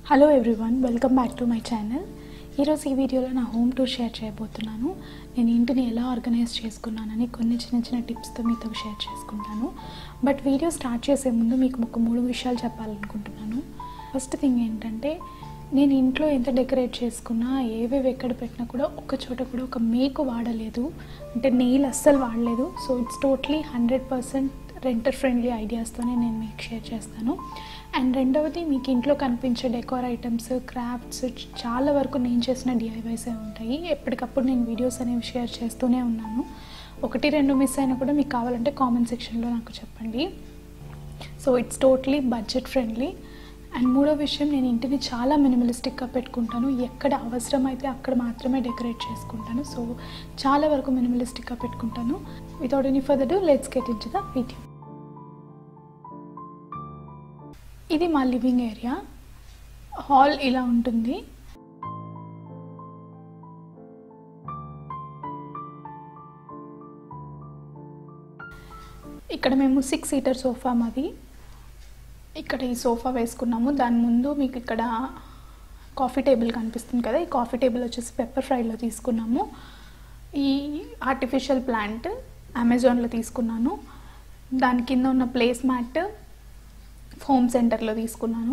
hello everyone welcome back to my channel ఈరోజు ఈ వీడియోలో నా హోమ్ టూర్ షేర్ చేయబోతున్నాను నేను ఇంటిని ఎలా ఆర్గనైజ్ చేసుకున్నానని కొన్ని చిన్న చిన్న టిప్స్తో మీతో షేర్ చేసుకుంటాను బట్ వీడియో స్టార్ట్ చేసే ముందు మీకు ఒక మూడు విషయాలు చెప్పాలనుకుంటున్నాను ఫస్ట్ థింగ్ ఏంటంటే నేను ఇంట్లో ఎంత డెకరేట్ చేసుకున్నా ఏవేవి ఎక్కడ పెట్టినా కూడా ఒక చోట కూడా ఒక మేకు వాడలేదు అంటే నెయిల్ అస్సలు వాడలేదు so it's totally hundred percent renter friendly ఐడియాస్తోనే నేను మీకు షేర్ చేస్తాను అండ్ రెండవది మీకు ఇంట్లో కనిపించే డెకోర్ ఐటమ్స్ క్రాఫ్ట్స్ చాలా వరకు నేను చేసిన డిఐవైసే ఉంటాయి ఎప్పటికప్పుడు నేను వీడియోస్ అనేవి షేర్ చేస్తూనే ఉన్నాను ఒకటి రెండు మిస్ అయినా కూడా మీకు కావాలంటే కామెంట్ సెక్షన్లో నాకు చెప్పండి so it's totally budget friendly and మూడో విషయం నేను ఇంటిని చాలా మినిమలిస్టిక్గా పెట్టుకుంటాను ఎక్కడ అవసరమైతే అక్కడ మాత్రమే డెకరేట్ చేసుకుంటాను సో చాలా వరకు మినిమలిస్టిక్గా పెట్టుకుంటాను without any further do let's get into the video ఇది మా లివింగ్ ఏరియా హాల్ ఇలా ఉంటుంది ఇక్కడ మేము సిక్స్ సీటర్ సోఫా మాది ఇక్కడ ఈ సోఫా వేసుకున్నాము దాని ముందు మీకు ఇక్కడ కాఫీ టేబుల్ కనిపిస్తుంది కదా ఈ కాఫీ టేబుల్ వచ్చేసి పెప్పర్ ఫ్రైలో తీసుకున్నాము ఈ ఆర్టిఫిషియల్ ప్లాంట్ అమెజాన్లో తీసుకున్నాను దాని కింద ఉన్న ప్లేస్ మ్యాట్ హోమ్ సెంటర్లో తీసుకున్నాను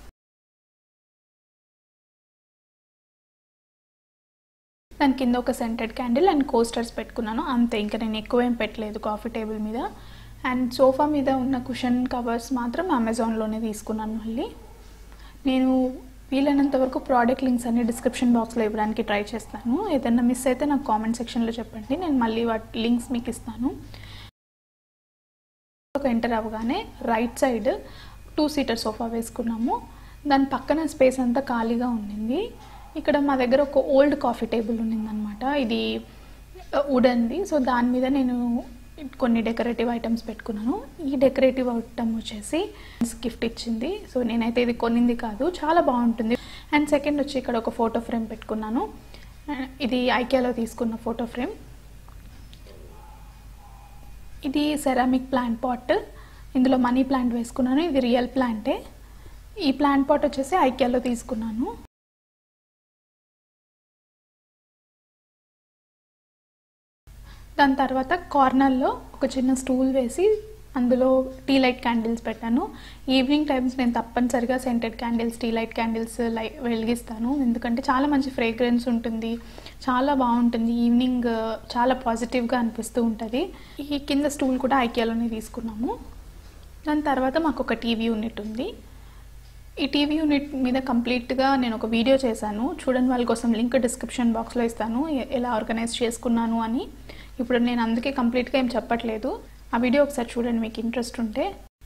దాని కింద ఒక సెంటెడ్ క్యాండిల్ అండ్ కోస్టర్స్ పెట్టుకున్నాను అంతే ఇంకా నేను ఎక్కువ ఏం పెట్టలేదు కాఫీ టేబుల్ మీద అండ్ సోఫా మీద ఉన్న కుషన్ కవర్స్ మాత్రం అమెజాన్లోనే తీసుకున్నాను మళ్ళీ నేను వీలైనంత వరకు ప్రోడక్ట్ లింక్స్ అన్ని డిస్క్రిప్షన్ బాక్స్లో ఇవ్వడానికి ట్రై చేస్తాను ఏదైనా మిస్ అయితే నాకు కామెంట్ సెక్షన్లో చెప్పండి నేను మళ్ళీ వాటి లింక్స్ మీకు ఇస్తాను ఒక ఎంటర్ అవ్వగానే right side two seater sofa వేసుకున్నాము దాని పక్కన స్పేస్ అంతా ఖాళీగా ఉండింది ఇక్కడ మా దగ్గర ఒక ఓల్డ్ కాఫీ టేబుల్ ఉండిందనమాట ఇది వుడన్ది సో దాని మీద నేను కొన్ని డెకరేటివ్ ఐటమ్స్ పెట్టుకున్నాను ఈ డెకరేటివ్ ఐటమ్ వచ్చేసి గిఫ్ట్ ఇచ్చింది సో నేనైతే ఇది కొనింది కాదు చాలా బాగుంటుంది అండ్ సెకండ్ వచ్చి ఇక్కడ ఒక ఫోటో ఫ్రేమ్ పెట్టుకున్నాను ఇది ఐకియాలో తీసుకున్న ఫోటో ఫ్రేమ్ ఇది సెరామిక్ ప్లాంట్ పాట్ ఇందులో మనీ ప్లాంట్ వేసుకున్నాను ఇది రియల్ ప్లాంటే ఈ ప్లాంట్ పాట్ వచ్చేసి ఐక్యాలో తీసుకున్నాను దాని తర్వాత కార్నర్లో ఒక చిన్న స్టూల్ వేసి అందులో టీ లైట్ క్యాండిల్స్ పెట్టాను ఈవినింగ్ టైమ్స్ నేను తప్పనిసరిగా scented candles tea light candles లై వెలిగిస్తాను ఎందుకంటే చాలా మంచి ఫ్రేగ్రెన్స్ ఉంటుంది చాలా బాగుంటుంది ఈవినింగ్ చాలా పాజిటివ్గా అనిపిస్తూ ఉంటుంది ఈ కింద స్టూల్ కూడా ఐకియాలోనే తీసుకున్నాము దాని తర్వాత మాకు ఒక టీవీ యూనిట్ ఉంది ఈ టీవీ యూనిట్ మీద కంప్లీట్గా నేను ఒక వీడియో చేశాను చూడని వాళ్ళ కోసం లింక్ డిస్క్రిప్షన్ బాక్స్లో ఇస్తాను ఎలా ఆర్గనైజ్ చేసుకున్నాను అని ఇప్పుడు నేను అందుకే కంప్లీట్గా ఏం చెప్పట్లేదు ఆ వీడియో ఒకసారి చూడండి మీకు ఇంట్రెస్ట్ ఉంటే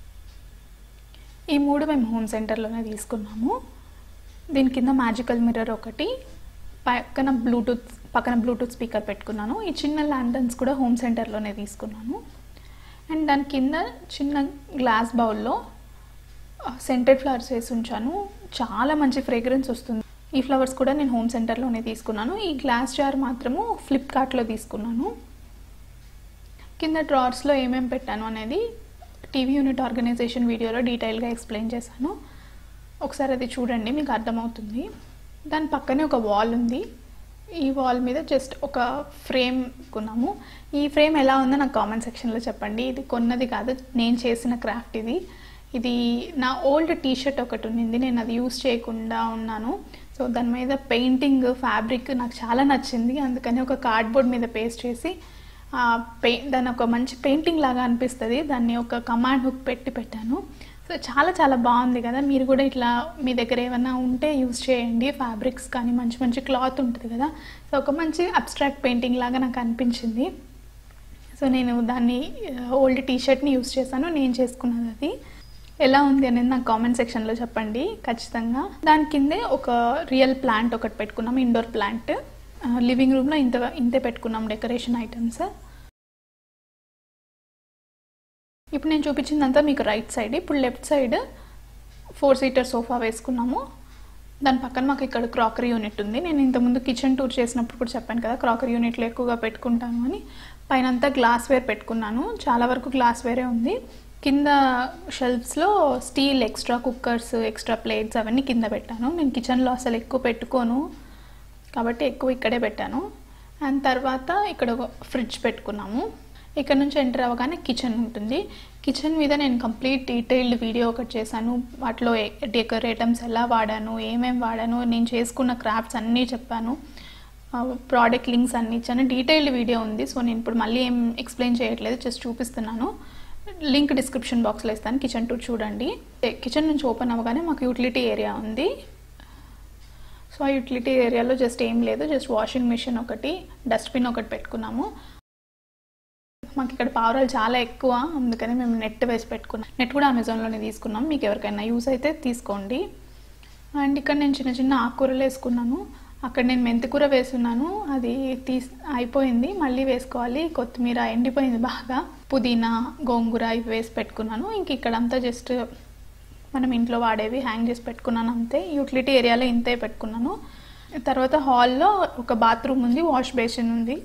ఈ మూడు మేము హోమ్ సెంటర్లోనే తీసుకున్నాము దీని కింద మ్యాజికల్ మిర్రర్ ఒకటి పక్కన బ్లూటూత్ పక్కన బ్లూటూత్ స్పీకర్ పెట్టుకున్నాను ఈ చిన్న ల్యాంటన్స్ కూడా హోమ్ సెంటర్లోనే తీసుకున్నాను అండ్ దాని కింద చిన్న గ్లాస్ బౌల్లో సెంటెడ్ ఫ్లవర్స్ వేసి ఉంచాను చాలా మంచి ఫ్రేగ్రెన్స్ వస్తుంది ఈ ఫ్లవర్స్ కూడా నేను హోమ్ సెంటర్లోనే తీసుకున్నాను ఈ గ్లాస్ జార్ మాత్రము ఫ్లిప్కార్ట్లో తీసుకున్నాను కింద డ్రార్స్లో ఏమేమి పెట్టాను అనేది టీవీ యూనిట్ ఆర్గనైజేషన్ వీడియోలో డీటెయిల్గా ఎక్స్ప్లెయిన్ చేశాను ఒకసారి అది చూడండి మీకు అర్థమవుతుంది దాని పక్కనే ఒక వాల్ ఉంది ఈ వాల్ మీద జస్ట్ ఒక ఫ్రేమ్ కొన్నాము ఈ ఫ్రేమ్ ఎలా ఉందో నాకు కామెంట్ సెక్షన్లో చెప్పండి ఇది కొన్నది కాదు నేను చేసిన క్రాఫ్ట్ ఇది ఇది నా ఓల్డ్ టీషర్ట్ ఒకటి ఉన్నింది నేను అది యూస్ చేయకుండా ఉన్నాను సో దాని మీద పెయింటింగ్ ఫ్యాబ్రిక్ నాకు చాలా నచ్చింది అందుకని ఒక కార్డ్బోర్డ్ మీద పేస్ట్ చేసి పెయి దాన్ని ఒక మంచి పెయింటింగ్ లాగా అనిపిస్తుంది దాన్ని ఒక కమాండ్ హుక్ పెట్టి పెట్టాను సో చాలా చాలా బాగుంది కదా మీరు కూడా ఇట్లా మీ దగ్గర ఏమైనా ఉంటే యూస్ చేయండి ఫ్యాబ్రిక్స్ కానీ మంచి మంచి క్లాత్ ఉంటుంది కదా సో ఒక మంచి అబ్స్ట్రాక్ట్ పెయింటింగ్ లాగా నాకు అనిపించింది సో నేను దాన్ని ఓల్డ్ టీషర్ట్ని యూస్ చేశాను నేను చేసుకున్నది అది ఎలా ఉంది అనేది నాకు కామెంట్ సెక్షన్లో చెప్పండి ఖచ్చితంగా దాని కిందే ఒక రియల్ ప్లాంట్ ఒకటి పెట్టుకున్నాం ఇండోర్ ప్లాంట్ లివింగ్ రూమ్లో ఇంత ఇంతే పెట్టుకున్నాం డెకరేషన్ ఐటమ్స్ ఇప్పుడు నేను చూపించిందంతా మీకు రైట్ సైడ్ ఇప్పుడు left side four seater sofa వేసుకున్నాము దాని పక్కన మాకు ఇక్కడ క్రాకరీ యూనిట్ ఉంది నేను ఇంతకుముందు కిచెన్ టూర్ చేసినప్పుడు కూడా చెప్పాను కదా క్రాకరీ యూనిట్లో ఎక్కువగా పెట్టుకుంటాను అని పైన అంతా గ్లాస్ వేర్ పెట్టుకున్నాను చాలా వరకు గ్లాస్ వేరే ఉంది కింద షెల్ఫ్స్లో steel extra cookers extra plates అవన్నీ కింద పెట్టాను నేను కిచెన్లో అసలు ఎక్కువ పెట్టుకోను కాబట్టి ఎక్కువ ఇక్కడే పెట్టాను అండ్ తర్వాత ఇక్కడ ఒక ఫ్రిడ్జ్ పెట్టుకున్నాము ఇక్కడ నుంచి ఎంటర్ అవ్వగానే కిచెన్ ఉంటుంది కిచెన్ మీద నేను కంప్లీట్ డీటెయిల్డ్ వీడియో ఒకటి చేశాను వాటిలో డెకర్ ఐటమ్స్ ఎలా వాడాను ఏమేమి వాడాను నేను చేసుకున్న క్రాఫ్ట్స్ అన్నీ చెప్పాను ప్రోడక్ట్ లింక్స్ అన్నీ ఇచ్చాను డీటెయిల్డ్ వీడియో ఉంది సో నేను ఇప్పుడు మళ్ళీ ఏం ఎక్స్ప్లెయిన్ చేయట్లేదు జస్ట్ చూపిస్తున్నాను లింక్ డిస్క్రిప్షన్ బాక్స్లో ఇస్తాను కిచెన్ టూర్ చూడండి కిచెన్ నుంచి ఓపెన్ అవ్వగానే మాకు యూటిలిటీ ఏరియా ఉంది సో ఆ యూటిలిటీ ఏరియాలో జస్ట్ ఏం లేదు జస్ట్ వాషింగ్ మిషన్ ఒకటి డస్ట్బిన్ ఒకటి పెట్టుకున్నాము మాకు ఇక్కడ పావురాలు చాలా ఎక్కువ అందుకని మేము నెట్ వేసి పెట్టుకున్నాం నెట్ కూడా అమెజాన్లోనే తీసుకున్నాం మీకు ఎవరికైనా యూస్ అయితే తీసుకోండి అండ్ ఇక్కడ నేను చిన్న చిన్న ఆకుకూరలు వేసుకున్నాను అక్కడ నేను మెంతికూర వేసున్నాను అది తీస్ అయిపోయింది మళ్ళీ వేసుకోవాలి కొత్తిమీర ఎండిపోయింది బాగా పుదీనా గోంగూర ఇవి వేసి పెట్టుకున్నాను ఇంక ఇక్కడంతా జస్ట్ మనం ఇంట్లో వాడేవి హ్యాంగ్ చేసి పెట్టుకున్నాను అంతే యూటిలిటీ ఏరియాలో ఇంతే పెట్టుకున్నాను తర్వాత హాల్లో ఒక బాత్రూమ్ ఉంది వాష్ బేసిన్ ఉంది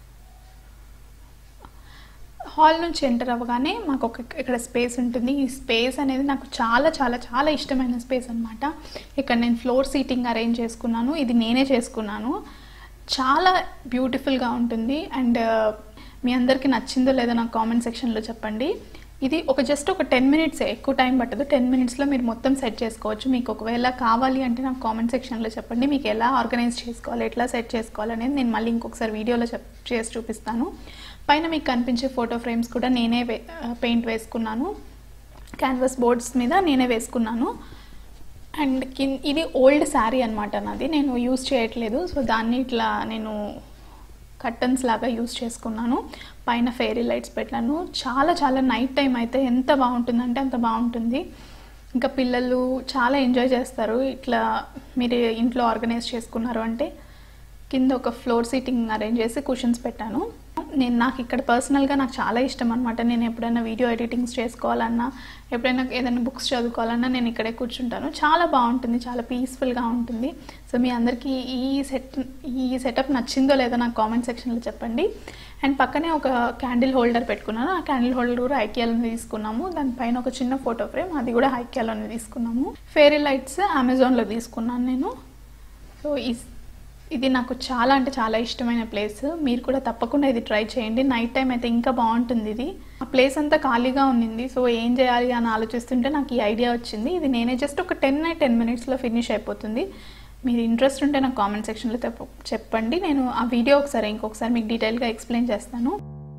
హాల్ నుంచి ఎంటర్ అవ్వగానే మాకు ఒక ఇక్కడ స్పేస్ ఉంటుంది ఈ స్పేస్ అనేది నాకు చాలా చాలా చాలా ఇష్టమైన స్పేస్ అనమాట ఇక్కడ నేను ఫ్లోర్ సీటింగ్ అరేంజ్ చేసుకున్నాను ఇది నేనే చేసుకున్నాను చాలా బ్యూటిఫుల్గా ఉంటుంది అండ్ మీ అందరికీ నచ్చిందో లేదో నాకు కామెంట్ సెక్షన్లో చెప్పండి ఇది ఒక జస్ట్ ఒక టెన్ మినిట్సే ఎక్కువ టైం పట్టదు టెన్ మినిట్స్లో మీరు మొత్తం సెట్ చేసుకోవచ్చు మీకు ఒకవేళ కావాలి అంటే నాకు కామెంట్ సెక్షన్లో చెప్పండి మీకు ఎలా ఆర్గనైజ్ చేసుకోవాలి ఎట్లా సెట్ చేసుకోవాలి అనేది నేను మళ్ళీ ఇంకొకసారి వీడియోలో చెప్ చేసి చూపిస్తాను పైన మీకు కనిపించే ఫోటో ఫ్రేమ్స్ కూడా నేనే వే పెయింట్ వేసుకున్నాను క్యాన్వాస్ బోర్డ్స్ మీద నేనే వేసుకున్నాను అండ్ కిన్ ఇది ఓల్డ్ శారీ అనమాట నాది నేను యూజ్ చేయట్లేదు సో దాన్ని ఇట్లా నేను కర్టన్స్ లాగా యూజ్ చేసుకున్నాను పైన ఫెయిరీ లైట్స్ పెట్టాను చాలా చాలా నైట్ టైం అయితే ఎంత బాగుంటుందంటే అంత బాగుంటుంది ఇంకా పిల్లలు చాలా ఎంజాయ్ చేస్తారు ఇట్లా మీరు ఇంట్లో ఆర్గనైజ్ చేసుకున్నారు అంటే కింద ఒక ఫ్లోర్ సీటింగ్ అరేంజ్ చేసి కుషన్స్ పెట్టాను నేను నాకు ఇక్కడ పర్సనల్గా నాకు చాలా ఇష్టం అనమాట నేను ఎప్పుడైనా వీడియో ఎడిటింగ్స్ చేసుకోవాలన్నా ఎప్పుడైనా ఏదైనా బుక్స్ చదువుకోవాలన్నా నేను ఇక్కడే కూర్చుంటాను చాలా బాగుంటుంది చాలా పీస్ఫుల్గా ఉంటుంది సో మీ అందరికీ ఈ సెట్ ఈ సెటప్ నచ్చిందో లేదో నాకు కామెంట్ సెక్షన్లో చెప్పండి అండ్ పక్కనే ఒక క్యాండిల్ హోల్డర్ పెట్టుకున్నాను ఆ క్యాండిల్ హోల్డర్ కూడా హైకియాలోనే తీసుకున్నాము దానిపైన ఒక చిన్న ఫోటో ఫ్రేమ్ అది కూడా హైకియాలోనే తీసుకున్నాము ఫేరీ లైట్స్ అమెజాన్లో తీసుకున్నాను నేను సో ఈ ఇది నాకు చాలా అంటే చాలా ఇష్టమైన ప్లేస్ మీరు కూడా తప్పకుండా ఇది ట్రై చేయండి నైట్ టైం అయితే ఇంకా బాగుంటుంది ఇది ఆ ప్లేస్ అంతా ఖాళీగా ఉన్నింది సో ఏం చేయాలి అని ఆలోచిస్తుంటే నాకు ఈ ఐడియా వచ్చింది ఇది నేనే జస్ట్ ఒక టెన్ టెన్ మినిట్స్లో ఫినిష్ అయిపోతుంది మీరు ఇంట్రెస్ట్ ఉంటే నాకు కామెంట్ సెక్షన్లో చెప్పండి నేను ఆ వీడియో ఒకసారి ఇంకొకసారి మీకు డీటెయిల్గా ఎక్స్ప్లెయిన్ చేస్తాను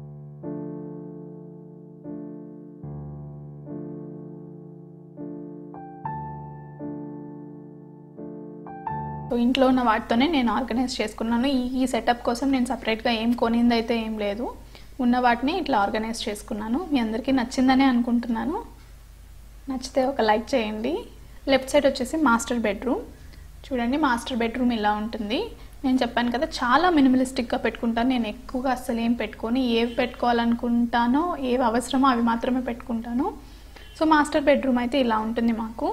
సో ఇంట్లో ఉన్న వాటితోనే నేను ఆర్గనైజ్ చేసుకున్నాను ఈ ఈ సెటప్ కోసం నేను సపరేట్గా ఏం కొనింది అయితే ఏం లేదు ఉన్న వాటిని ఇట్లా ఆర్గనైజ్ చేసుకున్నాను మీ అందరికీ నచ్చిందనే అనుకుంటున్నాను నచ్చితే ఒక లైక్ చేయండి లెఫ్ట్ సైడ్ వచ్చేసి మాస్టర్ బెడ్రూమ్ చూడండి మాస్టర్ బెడ్రూమ్ ఇలా ఉంటుంది నేను చెప్పాను కదా చాలా మినిమలిస్టిక్గా పెట్టుకుంటాను నేను ఎక్కువగా అస్సలు ఏం పెట్టుకొని ఏవి పెట్టుకోవాలనుకుంటానో ఏవి అవసరమో అవి మాత్రమే పెట్టుకుంటాను సో మాస్టర్ బెడ్రూమ్ అయితే ఇలా ఉంటుంది మాకు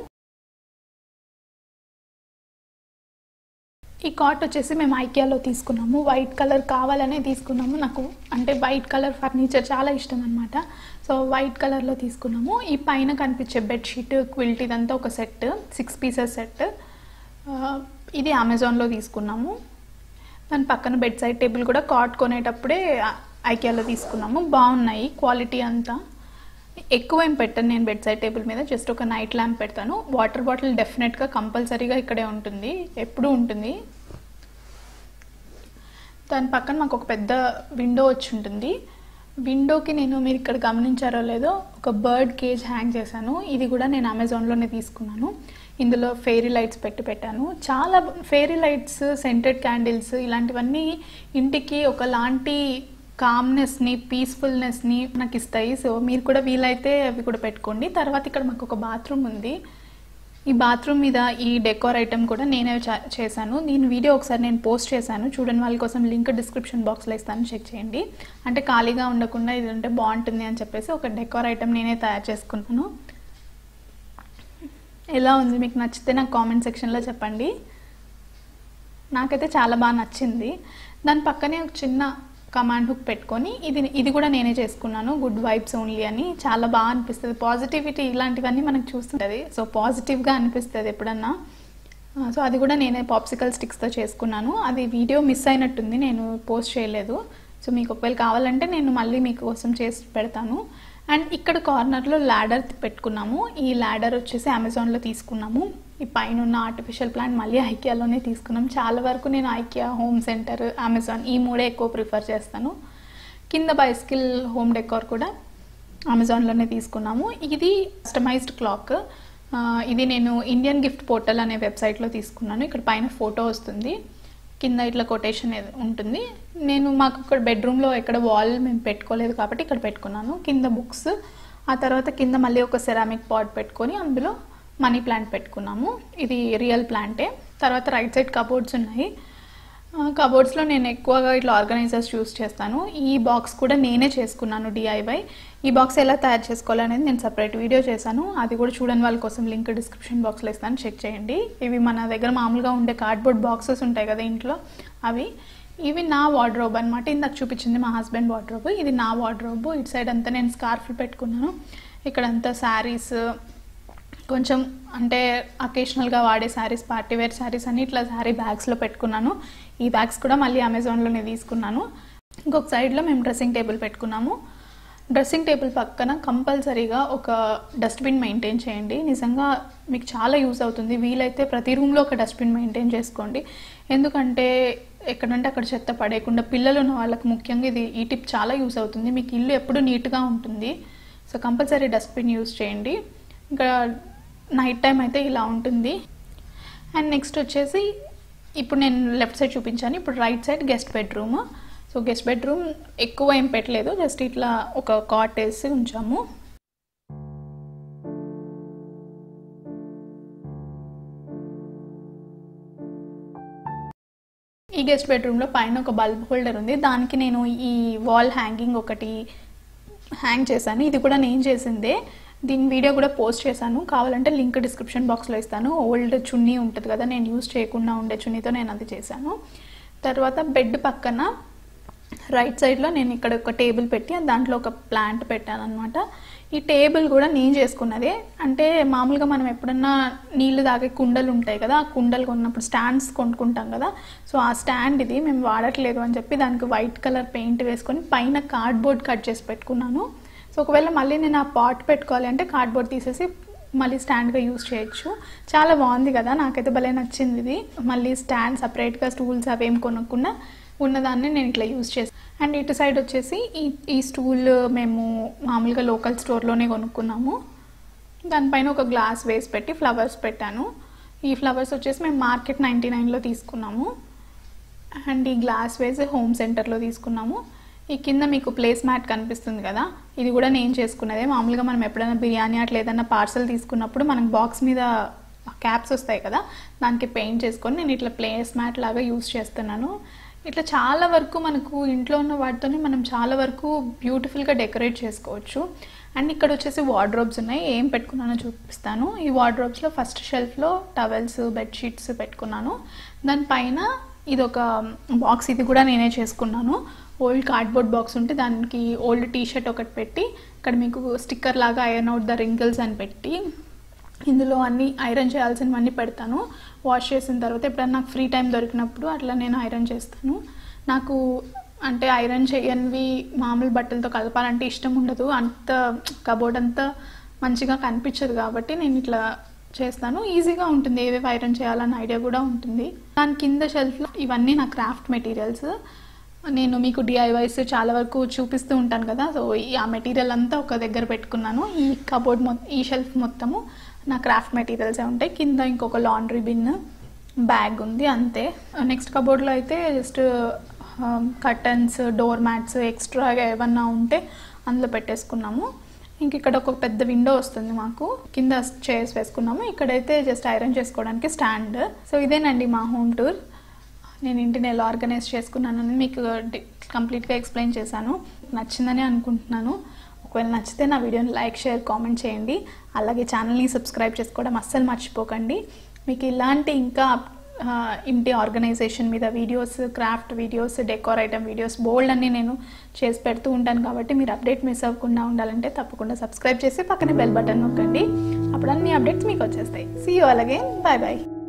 ఈ కాట్ వచ్చేసి మేము ఐకియాలో తీసుకున్నాము వైట్ కలర్ కావాలనే తీసుకున్నాము నాకు అంటే వైట్ కలర్ ఫర్నిచర్ చాలా ఇష్టం అనమాట సో వైట్ కలర్లో తీసుకున్నాము ఈ పైన కనిపించే బెడ్షీట్ క్విల్ట్ ఇదంతా ఒక సెట్ సిక్స్ పీసెస్ సెట్ ఇది అమెజాన్లో తీసుకున్నాము దాని పక్కన బెడ్ సైడ్ టేబుల్ కూడా కాట్ కొనేటప్పుడే ఐకియాలో తీసుకున్నాము బాగున్నాయి క్వాలిటీ అంతా ఎక్కువ ఏం పెట్టాను నేను బెడ్ సైడ్ టేబుల్ మీద జస్ట్ ఒక నైట్ ల్యాంప్ పెడతాను వాటర్ బాటిల్ డెఫినెట్గా కంపల్సరీగా ఇక్కడే ఉంటుంది ఎప్పుడూ ఉంటుంది దాని పక్కన మాకు ఒక పెద్ద విండో వచ్చి ఉంటుంది విండోకి నేను మీరు ఇక్కడ గమనించారో లేదో ఒక బర్డ్ కేజ్ హ్యాంగ్ చేశాను ఇది కూడా నేను అమెజాన్లోనే తీసుకున్నాను ఇందులో ఫెయిరీ లైట్స్ పెట్టి పెట్టాను చాలా ఫెయిరీ లైట్స్ సెంటెడ్ క్యాండిల్స్ ఇలాంటివన్నీ ఇంటికి ఒకలాంటి కామ్నెస్ని పీస్ఫుల్నెస్ని నాకు ఇస్తాయి సో మీరు కూడా వీలైతే అవి కూడా పెట్టుకోండి తర్వాత ఇక్కడ మాకు ఒక బాత్రూమ్ ఉంది ఈ బాత్రూమ్ మీద ఈ డెకోర్ ఐటమ్ కూడా నేనే చేశాను దీని వీడియో ఒకసారి నేను పోస్ట్ చేశాను చూడని వాళ్ళ కోసం లింక్ డిస్క్రిప్షన్ బాక్స్లో ఇస్తాను చెక్ చేయండి అంటే ఖాళీగా ఉండకుండా ఇది ఉంటే బాగుంటుంది అని చెప్పేసి ఒక డెకోర్ ఐటమ్ నేనే తయారు చేసుకున్నాను ఎలా ఉంది మీకు నచ్చితే నాకు కామెంట్ సెక్షన్లో చెప్పండి నాకైతే చాలా బాగా నచ్చింది దాని పక్కనే ఒక చిన్న కమాండ్ హుక్ పెట్టుకొని ఇది ఇది కూడా నేనే చేసుకున్నాను గుడ్ వైబ్స్ ఓన్లీ అని చాలా బాగా అనిపిస్తుంది పాజిటివిటీ ఇలాంటివన్నీ మనకు చూస్తుంటుంది సో పాజిటివ్గా అనిపిస్తుంది ఎప్పుడన్నా ఆ, సో అది కూడా నేనే పాప్సికల్ స్టిక్స్తో చేసుకున్నాను అది వీడియో మిస్ అయినట్టుంది నేను పోస్ట్ చేయలేదు సో మీకు ఒకవేళ కావాలంటే నేను మళ్ళీ మీకోసం చేసి పెడతాను అండ్ ఇక్కడ కార్నర్లో ల్యాడర్ పెట్టుకున్నాము ఈ ల్యాడర్ వచ్చేసి అమెజాన్లో తీసుకున్నాము ఈ పైన ఉన్న ఆర్టిఫిషియల్ ప్లాంట్ మళ్ళీ ఐకియాలోనే తీసుకున్నాం చాలా వరకు నేను ఐకియా హోమ్ సెంటర్ అమెజాన్ ఈ మూడే ఎక్కువ ప్రిఫర్ చేస్తాను కింద బైస్కిల్ హోమ్ డెకార్ కూడా అమెజాన్లోనే తీసుకున్నాము ఇది కస్టమైజ్డ్ క్లాక్ ఆ, ఇది నేను ఇండియన్ గిఫ్ట్ పోర్టల్ అనే వెబ్సైట్లో తీసుకున్నాను ఇక్కడ పైన ఫోటో వస్తుంది కింద ఇట్లా కొటేషన్ ఏది ఉంటుంది నేను మాకు ఇక్కడ బెడ్రూమ్లో ఎక్కడ వాల్ మేము పెట్టుకోలేదు కాబట్టి ఇక్కడ పెట్టుకున్నాను కింద బుక్స్ ఆ తర్వాత కింద మళ్ళీ ఒక సెరామిక్ పాట్ పెట్టుకొని అందులో మనీ ప్లాంట్ పెట్టుకున్నాము ఇది రియల్ ప్లాంటే తర్వాత రైట్ సైడ్ కబోర్డ్స్ ఉన్నాయి కబోర్డ్స్లో నేను ఎక్కువగా ఇట్లా ఆర్గనైజర్స్ యూస్ చేస్తాను ఈ బాక్స్ కూడా నేనే చేసుకున్నాను డిఐవై ఈ బాక్స్ ఎలా తయారు చేసుకోవాలనేది నేను సపరేట్ వీడియో చేశాను అది కూడా చూడని వాళ్ళ కోసం లింక్ డిస్క్రిప్షన్ బాక్స్లో ఇస్తాను చెక్ చేయండి ఇవి మన దగ్గర మామూలుగా ఉండే కార్డ్బోర్డ్ బాక్సెస్ ఉంటాయి కదా ఇంట్లో అవి ఇవి నా వార్డ్రోబ్ అనమాట ఇందాక చూపించింది మా హస్బెండ్ వార్డ్రోబ్ ఇది నా వార్డ్రోబ్ ఇటు సైడ్ అంతా నేను స్కార్ఫ్లు పెట్టుకున్నాను ఇక్కడంతా శారీస్ కొంచెం అంటే అకేషనల్గా వాడే శారీస్ పార్టీ వేర్ శారీస్ అని ఇట్లా శారీ బ్యాగ్స్లో పెట్టుకున్నాను ఈ బ్యాగ్స్ కూడా మళ్ళీ అమెజాన్లోనే తీసుకున్నాను ఇంకొక సైడ్లో మేము డ్రెస్సింగ్ టేబుల్ పెట్టుకున్నాము డ్రెస్సింగ్ టేబుల్ పక్కన కంపల్సరీగా ఒక డస్ట్బిన్ మెయింటైన్ చేయండి నిజంగా మీకు చాలా యూస్ అవుతుంది వీలైతే ప్రతి రూమ్లో ఒక డస్ట్బిన్ మెయింటైన్ చేసుకోండి ఎందుకంటే ఎక్కడంటే అక్కడ చెత్త పడేయకుండా పిల్లలు ఉన్న వాళ్ళకి ముఖ్యంగా ఇది ఈ టిప్ చాలా యూస్ అవుతుంది మీకు ఇల్లు ఎప్పుడు నీట్గా ఉంటుంది సో కంపల్సరీ డస్ట్బిన్ యూస్ చేయండి ఇంకా నైట్ టైం అయితే ఇలా ఉంటుంది అండ్ నెక్స్ట్ వచ్చేసి ఇప్పుడు నేను లెఫ్ట్ సైడ్ చూపించాను ఇప్పుడు right side guest bedroom so guest bedroom ఎక్కువ ఏం పెట్టలేదు జస్ట్ ఇట్లా ఒక కాట్ వేసి ఉంచాము ఈ గెస్ట్ బెడ్రూమ్లో పైన ఒక బల్బ్ హోల్డర్ ఉంది దానికి నేను ఈ వాల్ హ్యాంగింగ్ ఒకటి హ్యాంగ్ చేశాను ఇది కూడా నేను చేసిందే దీని వీడియో కూడా పోస్ట్ చేశాను కావాలంటే లింక్ డిస్క్రిప్షన్ బాక్స్లో ఇస్తాను ఓల్డ్ చున్నీ ఉంటుంది కదా నేను యూస్ చేయకుండా ఉండే చున్నీతో నేను అది చేశాను తర్వాత బెడ్ పక్కన రైట్ సైడ్లో నేను ఇక్కడ ఒక టేబుల్ పెట్టి దాంట్లో ఒక ప్లాంట్ పెట్టాను అనమాట ఈ టేబుల్ కూడా నేను చేసుకున్నదే అంటే మామూలుగా మనం ఎప్పుడన్నా నీళ్లు తాగే కుండలు ఉంటాయి కదా ఆ కుండలు కొన్నప్పుడు స్టాండ్స్ కొనుక్కుంటాం కదా సో ఆ స్టాండ్ ఇది మేము వాడట్లేదు అని చెప్పి దానికి వైట్ కలర్ పెయింట్ వేసుకొని పైన కార్డ్బోర్డ్ కట్ చేసి పెట్టుకున్నాను సో ఒకవేళ మళ్ళీ నేను ఆ పాట్ పెట్టుకోవాలి అంటే కార్డ్బోర్డ్ తీసేసి మళ్ళీ స్టాండ్గా యూస్ చేయొచ్చు చాలా బాగుంది కదా నాకైతే భలే నచ్చింది ఇది మళ్ళీ స్టాండ్ సపరేట్గా స్టూల్స్ అవి ఏం కొనుక్కుండా ఉన్నదాన్ని నేను ఇట్లా యూస్ చేసాను అండ్ ఇటు సైడ్ వచ్చేసి ఈ ఈ స్టూల్ మేము మామూలుగా లోకల్ స్టోర్లోనే కొనుక్కున్నాము దానిపైన ఒక గ్లాస్ వేసి పెట్టి ఫ్లవర్స్ పెట్టాను ఈ ఫ్లవర్స్ వచ్చేసి మేము మార్కెట్ నైంటీ నైన్లో తీసుకున్నాము అండ్ ఈ గ్లాస్ వేసి హోమ్ సెంటర్లో తీసుకున్నాము ఈ కింద మీకు ప్లేస్ మ్యాట్ కనిపిస్తుంది కదా ఇది కూడా నేను చేసుకున్నదే మామూలుగా మనం ఎప్పుడైనా బిర్యానీ అట్లా ఏదైనా పార్సల్ తీసుకున్నప్పుడు మనకు బాక్స్ మీద క్యాప్స్ వస్తాయి కదా దానికి పెయింట్ చేసుకొని నేను ఇట్లా ప్లేస్ మ్యాట్ లాగా యూస్ చేస్తున్నాను ఇట్లా చాలా వరకు మనకు ఇంట్లో ఉన్న వాటితోనే మనం చాలా వరకు బ్యూటిఫుల్గా డెకరేట్ చేసుకోవచ్చు అండ్ ఇక్కడ వచ్చేసి వార్డ్రోబ్స్ ఉన్నాయి ఏం పెట్టుకున్నానో చూపిస్తాను ఈ వార్డ్రోబ్స్లో ఫస్ట్ షెల్ఫ్లో టవెల్స్ బెడ్షీట్స్ పెట్టుకున్నాను దానిపైన ఇది ఒక బాక్స్ ఇది కూడా నేనే చేసుకున్నాను ఓల్డ్ కార్డ్బోర్డ్ బాక్స్ ఉంటే దానికి ఓల్డ్ టీ షర్ట్ ఒకటి పెట్టి ఇక్కడ మీకు స్టిక్కర్ లాగా ఐరన్ అవుట్ ద రింకిల్స్ అని పెట్టి ఇందులో అన్ని ఐరన్ చేయాల్సినవన్నీ పెడతాను వాష్ చేసిన తర్వాత ఎప్పుడైనా నాకు ఫ్రీ టైం దొరికినప్పుడు అట్లా నేను ఐరన్ చేస్తాను నాకు అంటే ఐరన్ చేయనివి మామూలు బట్టలతో కలపాలంటే ఇష్టం ఉండదు అంత కబోర్డ్ అంతా మంచిగా కనిపించదు కాబట్టి నేను ఇట్లా చేస్తాను ఈజీగా ఉంటుంది ఏవేవి ఐరన్ చేయాలన్న ఐడియా కూడా ఉంటుంది దాని కింద షెల్ఫ్లో ఇవన్నీ నా క్రాఫ్ట్ మెటీరియల్స్ నేను మీకు డిఐవైస్ చాలా వరకు చూపిస్తూ ఉంటాను కదా సో ఈ ఆ మెటీరియల్ అంతా ఒక దగ్గర పెట్టుకున్నాను ఈ కబోర్డ్ మొత్తం ఈ షెల్ఫ్ మొత్తము నా క్రాఫ్ట్ మెటీరియల్సే ఉంటాయి కింద ఇంకొక లాండ్రీ బిన్ బ్యాగ్ ఉంది అంతే నెక్స్ట్ కబోర్డ్లో అయితే జస్ట్ కర్టన్స్ డోర్ మ్యాట్స్ ఎక్స్ట్రాగా ఏమన్నా ఉంటే అందులో పెట్టేసుకున్నాము ఇంక ఇక్కడ ఒక పెద్ద విండో వస్తుంది మాకు కింద చైర్స్ వేసుకున్నాము ఇక్కడైతే జస్ట్ ఐరన్ చేసుకోవడానికి స్టాండ్ సో ఇదేనండి మా హోమ్ టూర్ నేను ఇంటిని ఎలా ఆర్గనైజ్ చేసుకున్నానని మీకు కంప్లీట్గా ఎక్స్ప్లెయిన్ చేశాను నచ్చిందని అనుకుంటున్నాను ఒకవేళ నచ్చితే నా వీడియోని లైక్ షేర్ కామెంట్ చేయండి అలాగే ఛానల్ని సబ్స్క్రైబ్ చేసుకోవడం అస్సలు మర్చిపోకండి మీకు ఇలాంటి ఇంకా ఆ, ఇంటి ఆర్గనైజేషన్ మీద videos craft videos decor item videos బోల్డ్ అన్ని నేను చేసి పెడుతూ ఉంటాను కాబట్టి మీరు అప్డేట్ మిస్ అవ్వకుండా ఉండాలంటే తప్పకుండా సబ్స్క్రైబ్ చేసి పక్కనే బెల్ బటన్ నొక్కండి అప్పుడు అన్ని అప్డేట్స్ మీకు వచ్చేస్తాయి సీ యూ అలాగే బాయ్ బాయ్